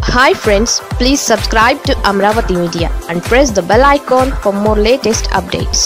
hi friends please subscribe to Amaravati media and press the bell icon for more latest updates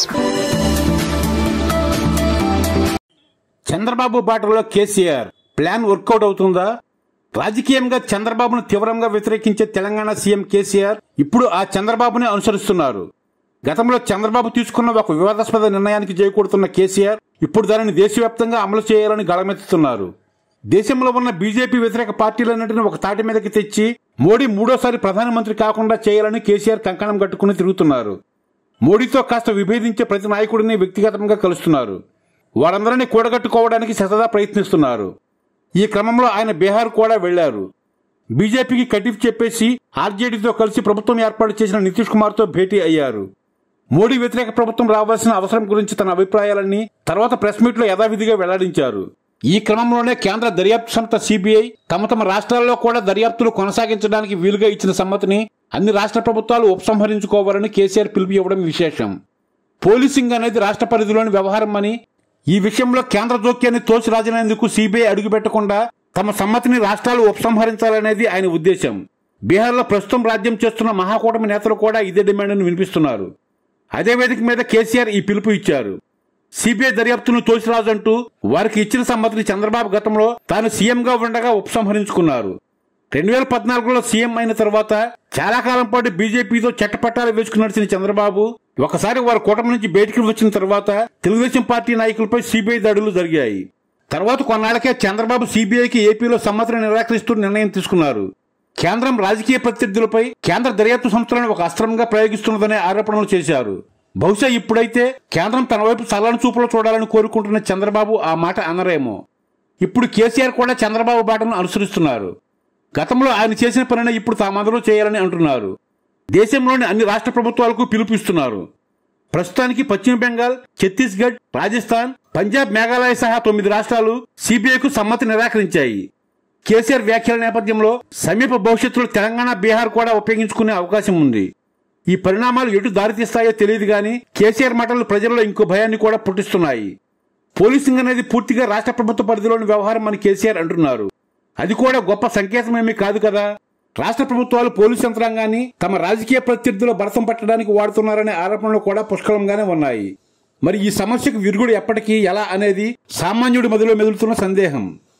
Chandrababu బాటలో KCR plan work out అవుతుందా రాజకీయంగా చంద్రబాబును తీవ్రంగా వ్యతిరేకించే తెలంగాణ సీఎం కేసీఆర్ ఇప్పుడు ఆ చంద్రబాబుని అనుసరిస్తున్నారు గతంలో చంద్రబాబు తీసుకున్న ఒక వివాదాస్పద నిర్ణయానికి చేకూడుతున్న కేసీఆర్ ఇప్పుడు దానిని దేశవ్యాప్తంగా అమలు చేయాలని గళమెత్తుతున్నారు దేశంలో ఉన్న బీజేపీ వ్యతిరేక పార్టీలన్నింటినీ ఒక తాటి మీదకి తెచ్చి మోడీ మూడోసారి ప్రధానమంత్రి కాకుండా చేయాలని కేసీఆర్ కంకణం కట్టుకుని తిరుగుతున్నారు మోడీతో కాస్త విభేదించే ప్రతి నాయకుడిని వ్యక్తిగతంగా కలుస్తున్నారు వారందరినీ కూడగట్టుకోవడానికి సతదా ప్రయత్నిస్తున్నారు ఈ క్రమంలో ఆయన బీహార్ కూడా వెళ్లారు బీజేపీకి కటిఫ్ చెప్పేసి ఆర్జేడీతో కలిసి ప్రభుత్వం ఏర్పాటు చేసిన నితీష్ కుమార్తో భేటీ అయ్యారు మోడీ వ్యతిరేక ప్రభుత్వం రావాల్సిన అవసరం గురించి తన అభిప్రాయాలన్నీ తర్వాత ప్రెస్ మీట్లో యథావిధిగా వెల్లడించారు ఈ క్రమంలోనే కేంద్ర దర్యాప్తు సంస్థ సిబిఐ తమ తమ రాష్ట్రాల్లో కూడా దర్యాప్తులు కొనసాగించడానికి వీలుగా ఇచ్చిన సమ్మతిని అన్ని రాష్ట్ర ప్రభుత్వాలు ఉపసంహరించుకోవాలని కేసీఆర్ పిలుపు ఇవ్వడం విశేషం పోలీసింగ్ అనేది రాష్ట్ర పరిధిలోని వ్యవహారం అని ఈ విషయంలో కేంద్ర జోక్యాన్ని తోసిరాజనేందుకు సిబిఐ అడుగుపెట్టకుండా తమ సమ్మతిని రాష్ట్రాలు ఉపసంహరించాలనేది ఆయన ఉద్దేశం బీహార్లో ప్రస్తుతం రాజ్యం చేస్తున్న మహాకూటమి నేతలు కూడా ఇదే డిమాండ్ను వినిపిస్తున్నారు అదే వేదిక మీద కేసీఆర్ ఈ పిలుపు ఇచ్చారు సిబిఐ దర్యాప్తును తోసిరాజు అంటూ వారికి ఇచ్చిన సమ్మతిని చంద్రబాబు గతంలో తాను సీఎంగా ఉండగా ఉపసంహరించుకున్నారు రెండు వేల పద్నాలుగులో సీఎం అయిన తర్వాత చాలా కాలం పాటు బీజేపీతో చట్టపట్టాలు వేసుకుని నడిచిన చంద్రబాబు ఒకసారి వారి కూటమి నుంచి బయటికి వచ్చిన తర్వాత తెలుగుదేశం పార్టీ నాయకులపై సిబిఐ దాడులు జరిగాయి తర్వాత కొన్నాళ్లకే చంద్రబాబు సిబిఐకి ఏపీలో సమ్మతిని నిరాకరిస్తూ నిర్ణయం తీసుకున్నారు కేంద్రం రాజకీయ ప్రత్యర్థులపై కేంద్ర దర్యాప్తు సంస్థలను ఒక అస్త్రంగా ప్రయోగిస్తున్నదనే ఆరోపణలు చేశారు బహుశా ఇప్పుడైతే కేంద్రం తన వైపు చల్లని చూపులో చూడాలని కోరుకుంటున్న చంద్రబాబు ఆ మాట అనరేమో ఇప్పుడు కేసీఆర్ కూడా చంద్రబాబు బాటను అనుసరిస్తున్నారు గతంలో ఆయన చేసిన పనిని ఇప్పుడు తామందరూ చేయాలని అంటున్నారు దేశంలోని అన్ని రాష్ట్ర ప్రభుత్వాలకు పిలుపిస్తున్నారు ప్రస్తుతానికి పశ్చిమ బెంగాల్ ఛత్తీస్గఢ్ రాజస్థాన్ పంజాబ్ మేఘాలయ సహా తొమ్మిది రాష్ట్రాలు సిబిఐకు సమ్మతి నిరాకరించాయి కేసీఆర్ వ్యాఖ్యల నేపథ్యంలో సమీప భవిష్యత్తులో తెలంగాణ బీహార్ కూడా ఉపయోగించుకునే అవకాశం ఉంది ఈ పరిణామాలు ఎటు దారితీస్తాయో తెలియదు గాని కేసీఆర్ మాటలు ప్రజల్లో ఇంకో భయాన్ని కూడా పుట్టిస్తున్నాయి పోలీసింగ్ అనేది పూర్తిగా రాష్ట్ర ప్రభుత్వ పరిధిలోని వ్యవహారం అని కేసీఆర్ అంటున్నారు అది కూడా గొప్ప సంకేతమేమీ కాదు కదా రాష్ట్ర ప్రభుత్వాలు పోలీసు యంత్రాంగాన్ని తమ రాజకీయ ప్రత్యర్థుల భరతం పట్టడానికి వాడుతున్నారనే ఆరోపణలు కూడా పుష్కలంగానే ఉన్నాయి మరి ఈ సమస్యకు విరుగుడు ఎప్పటికీ ఎలా అనేది సామాన్యుడి మదిలో మెదులుతున్న సందేహం